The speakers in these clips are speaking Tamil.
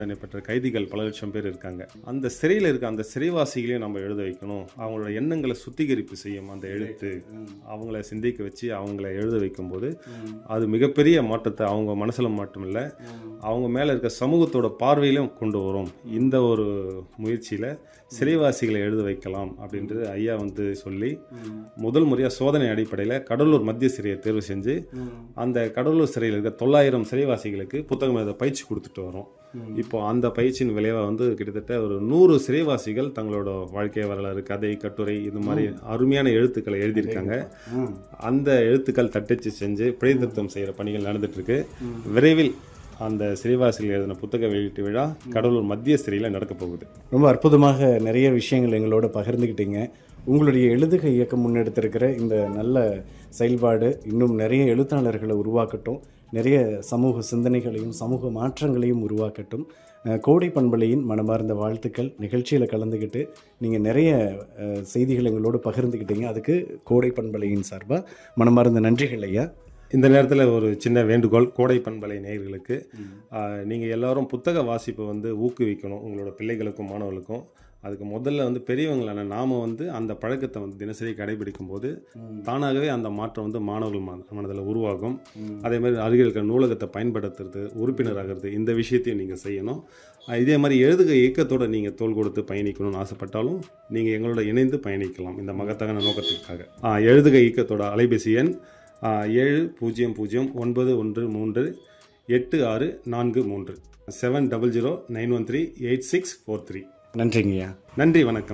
தண்டனை பெற்ற கைதிகள் பல லட்சம் பேர் இருக்காங்க அந்த சிறையில் இருக்க அந்த சிறைவாசிகளையும் நம்ம எழுத வைக்கணும் அவங்களோட எண்ணங்களை சுத்திகரிப்பு செய்யும் அந்த எழுத்து அவங்கள சிந்திக்க வச்சு அவங்கள எழுத வைக்கும்போது அது மிகப்பெரிய மாற்றத்தை அவங்க மனசில் மட்டுமில்ல அவங்க மேலே இருக்க சமூகத்தோட பார்வையிலும் கொண்டு வரும் இந்த ஒரு முயற்சியில் சிறைவாசிகளை எழுத வைக்கலாம் அப்படின்றது ஐயா வந்து சொல்லி முதல் முறையாக சோதனை அடிப்படையில் கடலூர் மத்திய சிறையை தேர்வு செஞ்சு அந்த கடலூர் சிறையில் இருக்க தொள்ளாயிரம் சிறைவாசிகளுக்கு புத்தகம் எழுத பயிற்சி கொடுத்துட்டு வரோம் இப்போ அந்த பயிற்சியின் விளைவாக வந்து கிட்டத்தட்ட ஒரு நூறு சிறைவாசிகள் தங்களோட வாழ்க்கை வரலாறு கதை கட்டுரை இது மாதிரி அருமையான எழுத்துக்களை எழுதியிருக்காங்க அந்த எழுத்துக்கள் தட்டச்சு செஞ்சு பிழைத்திருத்தம் செய்கிற பணிகள் நடந்துட்டு இருக்கு விரைவில் அந்த சிறைவாசிகள் எழுதின புத்தக வெளியீட்டு விழா கடலூர் மத்திய சிறையில் நடக்க போகுது ரொம்ப அற்புதமாக நிறைய விஷயங்கள் எங்களோட பகிர்ந்துக்கிட்டீங்க உங்களுடைய எழுதுக இயக்கம் முன்னெடுத்திருக்கிற இந்த நல்ல செயல்பாடு இன்னும் நிறைய எழுத்தாளர்களை உருவாக்கட்டும் நிறைய சமூக சிந்தனைகளையும் சமூக மாற்றங்களையும் உருவாக்கட்டும் அஹ், கோடை பண்பலையின் மனமார்ந்த வாழ்த்துக்கள் நிகழ்ச்சியில் கலந்துக்கிட்டு நீங்கள் நிறைய அஹ், செய்திகள் எங்களோடு பகிர்ந்துக்கிட்டீங்க அதுக்கு கோடை பண்பலையின் சார்பாக மனமார்ந்த நன்றிகள் ஐயா இந்த நேரத்தில் ஒரு சின்ன வேண்டுகோள் கோடை பண்பலை நேயர்களுக்கு நீங்கள் எல்லாரும் புத்தக வாசிப்பை வந்து ஊக்குவிக்கணும் உங்களோட பிள்ளைகளுக்கும் மாணவர்களுக்கும் அதுக்கு முதல்ல வந்து பெரியவங்களான நாம வந்து அந்த பழக்கத்தை வந்து தினசரி கடைபிடிக்கும் போது தானாகவே அந்த மாற்றம் வந்து மாணவர்கள் மன மனதில் உருவாகும் அதே மாதிரி அருகில் இருக்கிற நூலகத்தை பயன்படுத்துறது உறுப்பினர் ஆகிறது இந்த விஷயத்தையும் நீங்கள் செய்யணும் அஹ் இதே மாதிரி எழுதுக இயக்கத்தோட நீங்கள் தோள் கொடுத்து பயணிக்கணும்னு ஆசைப்பட்டாலும் நீங்கள் எங்களோட இணைந்து பயணிக்கலாம் இந்த மகத்தகான நோக்கத்திற்காக அஹ் எழுதுக இயக்கத்தோட அலைபேசி எண் அஹ் ஏழு பூஜ்ஜியம் பூஜ்ஜியம் ஒன்பது ஒன்று மூன்று எட்டு ஆறு நான்கு மூன்று seven double zero nine one three eight six four three நன்றிங்கய்யா நன்றி வணக்கம்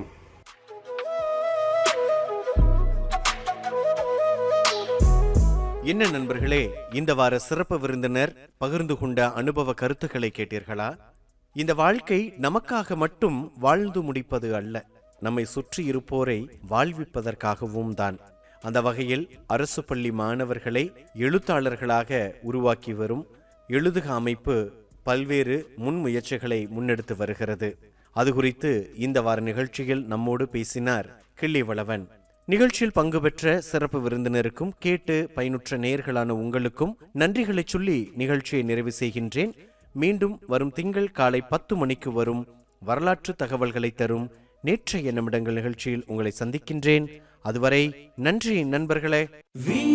என்ன நண்பர்களே இந்த வார சிறப்பு விருந்தினர் பகிர்ந்து கொண்ட அனுபவ கருத்துக்களை கேட்டீர்களா இந்த வாழ்க்கை நமக்காக மட்டும் வாழ்ந்து முடிப்பது அல்ல நம்மை சுற்றி இருப்போரை வாழ்விப்பதற்காகவும் தான் அந்த வகையில் அரசு பள்ளி மாணவர்களை எழுத்தாளர்களாக உருவாக்கி வரும் எழுதுக அமைப்பு பல்வேறு முன்முயற்சிகளை முன்னெடுத்து வருகிறது அது குறித்து இந்த வார நிகழ்ச்சியில் நம்மோடு பேசினார் கிள்ளிவளவன் நிகழ்ச்சியில் பங்கு பெற்ற சிறப்பு விருந்தினருக்கும் கேட்டு பயனுற்ற நேயர்களான உங்களுக்கும் நன்றிகளை சொல்லி நிகழ்ச்சியை நிறைவு செய்கின்றேன் மீண்டும் வரும் திங்கள் காலை பத்து மணிக்கு வரும் வரலாற்று தகவல்களை தரும் நேற்றைய நிமிடங்கள் நிகழ்ச்சியில் உங்களை சந்திக்கின்றேன் அதுவரை நன்றி நண்பர்களே